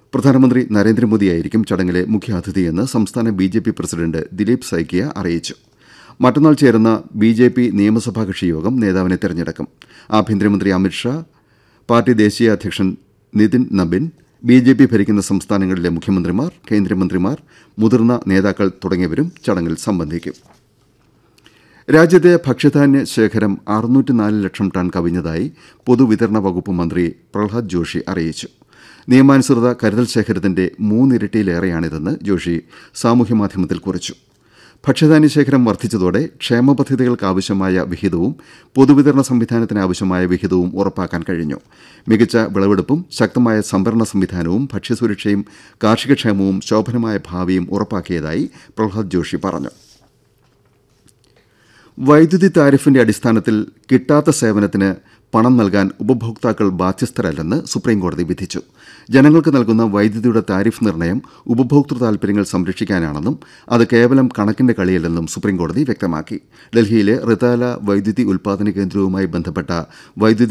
പ്രധാനമന്ത്രി നരേന്ദ്രമോദിയായിരിക്കും ചടങ്ങിലെ മുഖ്യാതിഥിയെന്ന് സംസ്ഥാന B J P president Dilip Saikia അറിയിച്ചു മറ്റന്നാൾ ചേരുന്ന ബി ജെ പി നിയമസഭാ കക്ഷി യോഗം നേതാവിനെ തെരഞ്ഞെടുക്കും ആഭ്യന്തരമന്ത്രി അമിത്ഷാ പാർട്ടി ദേശീയ അധ്യക്ഷൻ Nitin Nabin B J P ഭരിക്കുന്ന സംസ്ഥാനങ്ങളിലെ മുഖ്യമന്ത്രിമാർ കേന്ദ്രമന്ത്രിമാർ മുതിർന്ന നേതാക്കൾ തുടങ്ങിയവരും ചടങ്ങിൽ സംബന്ധിക്കും രാജ്യത്തെ ഭക്ഷ്യധാന്യ ശേഖരം അറുന്നൂറ്റിനാല് ലക്ഷം ടൺ കവിഞ്ഞതായി പൊതുവിതരണ വകുപ്പ് മന്ത്രി പ്രഹ്ലാദ് ജോഷി അറിയിച്ചു നിയമാനുസൃത കരുതൽ ശേഖരത്തിന്റെ മൂന്നിരട്ടിയിലേറെയാണിതെന്ന് ജോഷി സാമൂഹ്യമാധ്യമത്തിൽ കുറിച്ചു ഭക്ഷ്യധാന്യ ശേഖരം വർദ്ധിച്ചതോടെ ക്ഷേമ പദ്ധതികൾക്ക് ആവശ്യമായ വിഹിതവും പൊതുവിതരണ സംവിധാനത്തിന് ആവശ്യമായ വിഹിതവും ഉറപ്പാക്കാൻ കഴിഞ്ഞു മികച്ച വിളവെടുപ്പും ശക്തമായ സംഭരണ സംവിധാനവും ഭക്ഷ്യസുരക്ഷയും കാർഷികക്ഷേമവും ശോഭനമായ ഭാവിയും ഉറപ്പാക്കിയതായി പ്രഹ്ലാദ് ജോഷി പറഞ്ഞു വൈദ്യുതി താരിഫിന്റെ അടിസ്ഥാനത്തിൽ കിട്ടാത്ത സേവനത്തിന് പണം നൽകാൻ ഉപഭോക്താക്കൾ ബാധ്യസ്ഥരല്ലെന്ന് സുപ്രീംകോടതി വിധിച്ചു ജനങ്ങൾക്ക് നൽകുന്ന വൈദ്യുതിയുടെ താരിഫ് നിർണ്ണയം ഉപഭോക്തൃ താൽപര്യങ്ങൾ സംരക്ഷിക്കാനാണെന്നും അത് കേവലം കണക്കിന്റെ കളിയല്ലെന്നും സുപ്രീംകോടതി വ്യക്തമാക്കി ഡൽഹിയിലെ റിതാല വൈദ്യുതി ഉൽപാദന കേന്ദ്രവുമായി ബന്ധപ്പെട്ട വൈദ്യുതി